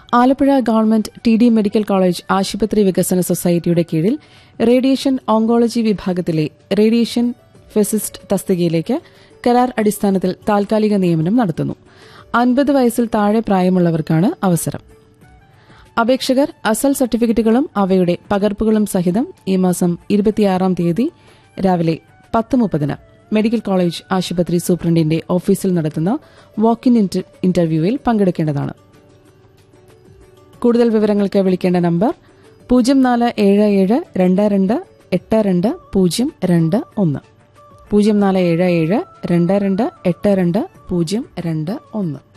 Alappuzha government T D medical college ആശുപത്രി വികസന സൊസൈറ്റിയുടെ കീഴിൽ റേഡിയേഷൻ ഓങ്കോളജി വിഭാഗത്തിലെ റേഡിയേഷൻ ഫിസിസ്റ്റ് തസ്തികയിലേക്ക് കരാർ അടിസ്ഥാനത്തിൽ താൽക്കാലിക നിയമനം നടത്തുന്നു അൻപത് വയസ്സിൽ താഴെ പ്രായമുള്ളവർക്കാണ് അവസരം അപേക്ഷകർ അസൽ സർട്ടിഫിക്കറ്റുകളും അവയുടെ പകർപ്പുകളും സഹിതം ഈ മാസം ഇരുപത്തിയാറാം തീയതി രാവിലെ പത്ത് മുപ്പതിന് മെഡിക്കൽ കോളേജ് ആശുപത്രി സൂപ്രണ്ടിന്റെ ഓഫീസിൽ നടത്തുന്ന വാക്ക് ഇൻ ഇന്റർവ്യൂവിൽ പങ്കെടുക്കേണ്ടതാണ് കൂടുതൽ വിവരങ്ങൾക്ക് വിളിക്കേണ്ട നമ്പർ പൂജ്യം നാല് ഏഴ് ഏഴ് രണ്ട് രണ്ട് എട്ട് രണ്ട് പൂജ്യം രണ്ട് ഒന്ന് പൂജ്യം നാല് ഏഴ് ഏഴ് രണ്ട് രണ്ട് എട്ട് രണ്ട് പൂജ്യം രണ്ട് ഒന്ന്